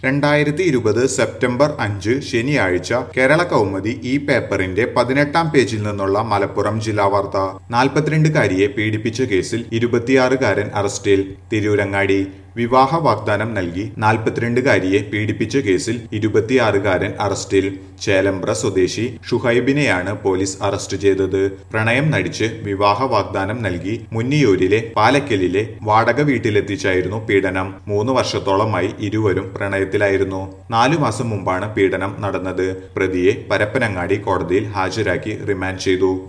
രണ്ടായിരത്തി ഇരുപത് സെപ്റ്റംബർ അഞ്ച് ശനിയാഴ്ച കേരള കൗമുദി ഈ പേപ്പറിന്റെ പതിനെട്ടാം പേജിൽ നിന്നുള്ള മലപ്പുറം ജില്ലാ വാർത്ത നാൽപ്പത്തിരണ്ടുകാരിയെ പീഡിപ്പിച്ച കേസിൽ ഇരുപത്തിയാറുകാരൻ അറസ്റ്റിൽ തിരൂരങ്ങാടി വിവാഹ വാഗ്ദാനം നൽകി നാൽപ്പത്തിരണ്ടുകാരിയെ പീഡിപ്പിച്ച കേസിൽ ഇരുപത്തിയാറുകാരൻ അറസ്റ്റിൽ ചേലമ്പ്ര സ്വദേശി ഷുഹൈബിനെയാണ് പോലീസ് അറസ്റ്റ് ചെയ്തത് പ്രണയം നടിച്ച് വിവാഹ വാഗ്ദാനം നൽകി മുന്നിയൂരിലെ പാലക്കലിലെ വാടക വീട്ടിലെത്തിച്ചായിരുന്നു പീഡനം മൂന്ന് വർഷത്തോളമായി ഇരുവരും പ്രണയത്തിലായിരുന്നു നാലു മാസം മുമ്പാണ് പീഡനം നടന്നത് പ്രതിയെ പരപ്പനങ്ങാടി കോടതിയിൽ ഹാജരാക്കി റിമാൻഡ് ചെയ്തു